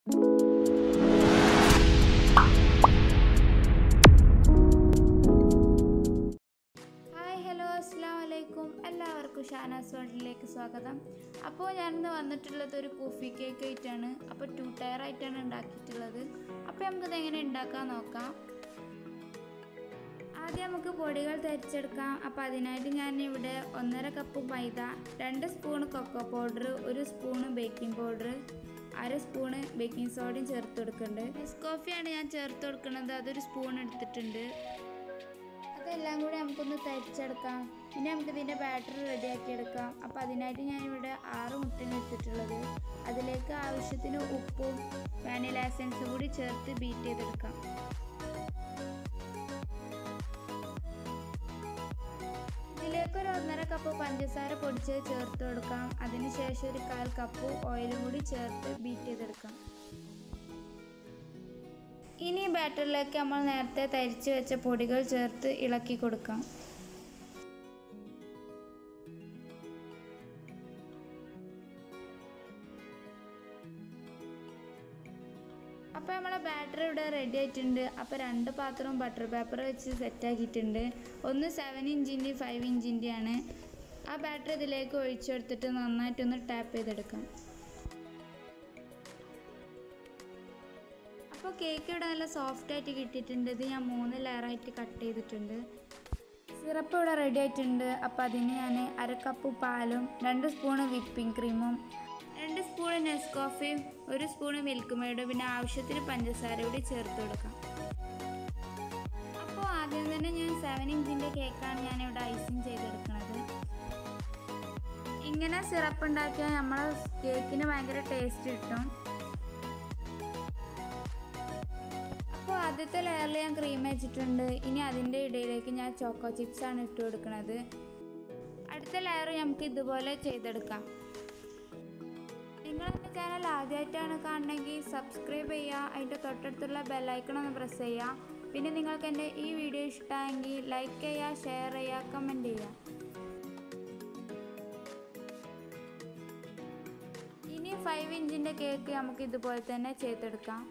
hi hello അസ്സാം വലൈക്കും എല്ലാവർക്കും ഷാനാസ് വേൾഡിലേക്ക് സ്വാഗതം അപ്പോൾ ഞാനിന്ന് വന്നിട്ടുള്ളത് ഒരു കോഫി കേക്ക് ആയിട്ടാണ് അപ്പോൾ ടു ടയർ ആയിട്ടാണ് ഉണ്ടാക്കിയിട്ടുള്ളത് അപ്പോൾ നമുക്കിത് എങ്ങനെ ഉണ്ടാക്കാൻ നോക്കാം ആദ്യം നമുക്ക് പൊടികൾ തരിച്ചെടുക്കാം അപ്പോൾ അതിനായിട്ട് ഞാൻ ഇവിടെ ഒന്നര കപ്പ് മൈദ രണ്ട് സ്പൂൺ കൊക്കോ പൗഡർ ഒരു സ്പൂണ് ബേക്കിംഗ് പൗഡർ അര സ്പൂണ് ബേക്കിംഗ് സോഡയും ചേർത്ത് കൊടുക്കുന്നുണ്ട് നെസ്കോഫിയാണ് ഞാൻ ചേർത്ത് കൊടുക്കുന്നത് അതൊരു സ്പൂൺ എടുത്തിട്ടുണ്ട് അതെല്ലാം കൂടി നമുക്കൊന്ന് തരിച്ചെടുക്കാം പിന്നെ നമുക്ക് ഇതിൻ്റെ ബാറ്ററി റെഡിയാക്കി എടുക്കാം അപ്പോൾ അതിനായിട്ട് ഞാനിവിടെ ആറ് മുട്ടയാണ് എടുത്തിട്ടുള്ളത് അതിലേക്ക് ആവശ്യത്തിന് ഉപ്പും വാനില എസൻസും കൂടി ചേർത്ത് ബീറ്റ് ചെയ്തെടുക്കാം ഇതിലേക്ക് ഒരു ഒന്നര കപ്പ് പഞ്ചസാര പൊടിച്ച് ചേർത്ത് കൊടുക്കാം അതിനുശേഷം ഒരു കാൽ കപ്പ് ഓയിലും കൂടി ചേർത്ത് ബീറ്റ് ചെയ്തെടുക്കാം ഇനി ബാറ്ററിലേക്ക് നമ്മൾ നേരത്തെ തരിച്ച് വെച്ച പൊടികൾ ചേർത്ത് ഇളക്കി കൊടുക്കാം അപ്പോൾ നമ്മളെ ബാറ്ററി ഇവിടെ റെഡി ആയിട്ടുണ്ട് അപ്പോൾ രണ്ട് പാത്രവും ബട്ടർ പേപ്പർ വെച്ച് സെറ്റ് ആക്കിയിട്ടുണ്ട് ഒന്ന് സെവൻ ഇഞ്ചിൻ്റെ ഫൈവ് ഇഞ്ചിൻ്റെ ആണ് ആ ബാറ്ററി ഇതിലേക്ക് ഒഴിച്ചെടുത്തിട്ട് നന്നായിട്ടൊന്ന് ടാപ്പ് ചെയ്തെടുക്കാം അപ്പോൾ കേക്ക് ഇവിടെ നല്ല സോഫ്റ്റ് ആയിട്ട് കിട്ടിയിട്ടുണ്ട് ഇത് ഞാൻ മൂന്ന് ലെയറായിട്ട് കട്ട് ചെയ്തിട്ടുണ്ട് സിറപ്പ് ഇവിടെ റെഡി ആയിട്ടുണ്ട് അപ്പോൾ അതിന് ഞാൻ അര കപ്പ് പാലും രണ്ട് സ്പൂണ് വിപ്പിംഗ് ക്രീമും രണ്ട് സ്പൂണ് നെസ്കോഫയും ഒരു സ്പൂണ് മിൽക്ക് മെയ്ഡും പിന്നെ ആവശ്യത്തിന് പഞ്ചസാര കൂടി ചേർത്ത് കൊടുക്കാം അപ്പോൾ ആദ്യം തന്നെ ഞാൻ സെവൻ ഇഞ്ചിൻ്റെ കേക്കാണ് ഞാൻ ഇവിടെ ഐസിങ് ചെയ്തെടുക്കുന്നത് ഇങ്ങനെ സിറപ്പ് ഉണ്ടാക്കിയാൽ നമ്മളെ കേക്കിന് ഭയങ്കര ടേസ്റ്റ് കിട്ടും അപ്പോൾ ആദ്യത്തെ ലെയറിൽ ഞാൻ ക്രീം വെച്ചിട്ടുണ്ട് ഇനി അതിൻ്റെ ഇടയിലേക്ക് ഞാൻ ചോക്കോ ചിപ്സ് ആണ് ഇട്ട് കൊടുക്കുന്നത് അടുത്ത ലെയർ നമുക്ക് ഇതുപോലെ ചെയ്തെടുക്കാം നിങ്ങൾ എൻ്റെ ചാനൽ ആദ്യമായിട്ടാണ് കാണണമെങ്കിൽ സബ്സ്ക്രൈബ് ചെയ്യുക അതിൻ്റെ തൊട്ടടുത്തുള്ള ബെല്ലൈക്കൺ ഒന്ന് പ്രസ് ചെയ്യുക പിന്നെ നിങ്ങൾക്ക് എൻ്റെ ഈ വീഡിയോ ഇഷ്ടമായെങ്കിൽ ലൈക്ക് ചെയ്യുക ഷെയർ ചെയ്യുക കമൻറ്റ് ചെയ്യുക ഇനി ഫൈവ് ഇഞ്ചിൻ്റെ കേക്ക് നമുക്ക് ഇതുപോലെ തന്നെ ചെയ്തെടുക്കാം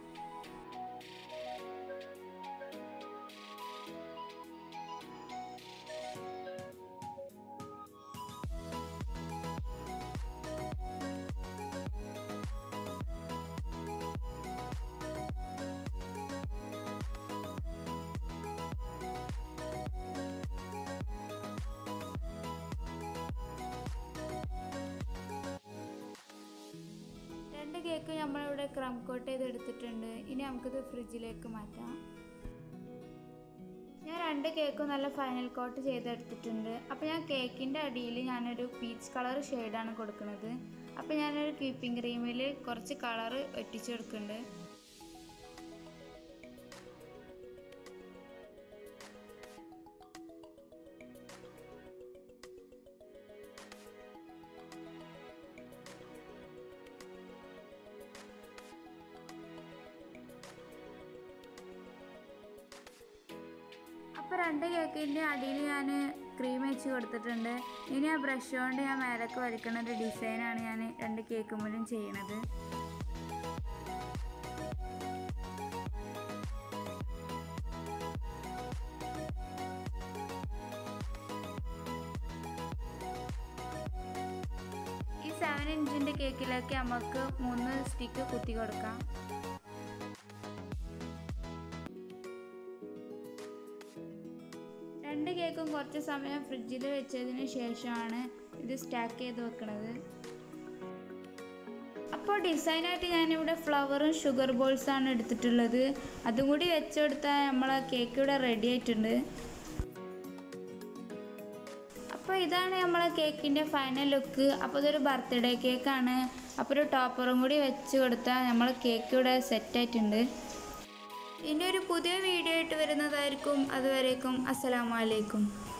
രണ്ട് കേക്ക് നമ്മളിവിടെ ക്രം കോട്ട് ചെയ്ത് എടുത്തിട്ടുണ്ട് ഇനി നമുക്കിത് ഫ്രിഡ്ജിലേക്ക് മാറ്റാം ഞാൻ രണ്ട് കേക്കും നല്ല ഫൈനൽ കോട്ട് ചെയ്തെടുത്തിട്ടുണ്ട് അപ്പോൾ ഞാൻ കേക്കിൻ്റെ അടിയിൽ ഞാനൊരു പീച്ച് കളർ ഷെയ്ഡാണ് കൊടുക്കുന്നത് അപ്പോൾ ഞാനൊരു കീപ്പിംഗ് ക്രീമിൽ കുറച്ച് കളർ ഒറ്റിച്ച് കൊടുക്കുന്നുണ്ട് അപ്പോൾ രണ്ട് കേക്കിൻ്റെ അടിയിൽ ഞാൻ ക്രീം വെച്ച് കൊടുത്തിട്ടുണ്ട് ഇനി ആ ബ്രഷ് കൊണ്ട് ഞാൻ മേലേക്ക് വരയ്ക്കുന്ന ഒരു ഡിസൈനാണ് ഞാൻ രണ്ട് കേക്ക് മുഴുവൻ ചെയ്യണത് ഈ സെവൻ ഇഞ്ചിൻ്റെ കേക്കിലേക്ക് നമുക്ക് മൂന്ന് സ്റ്റിക്ക് കുത്തി കൊടുക്കാം രണ്ട് കേക്കും കുറച്ച് സമയം ഫ്രിഡ്ജിൽ വെച്ചതിന് ശേഷമാണ് ഇത് സ്റ്റാക്ക് ചെയ്ത് വെക്കുന്നത് അപ്പോൾ ഡിസൈനായിട്ട് ഞാനിവിടെ ഫ്ലവറും ഷുഗർ ബോൾസാണ് എടുത്തിട്ടുള്ളത് അതും കൂടി വെച്ചെടുത്താൽ നമ്മളെ കേക്ക് ഇവിടെ റെഡി ആയിട്ടുണ്ട് അപ്പോൾ ഇതാണ് നമ്മളെ കേക്കിൻ്റെ ഫൈനൽ ലുക്ക് അപ്പോൾ ഇതൊരു ബർത്ത്ഡേ കേക്കാണ് അപ്പോൾ ഒരു ടോപ്പറും കൂടി വെച്ച് കൊടുത്താൽ നമ്മളെ കേക്ക് ഇവിടെ സെറ്റായിട്ടുണ്ട് ഇനി ഒരു പുതിയ വീഡിയോ ആയിട്ട് വരുന്നതായിരിക്കും അതുവരേക്കും അസ്സലാമു അലൈക്കും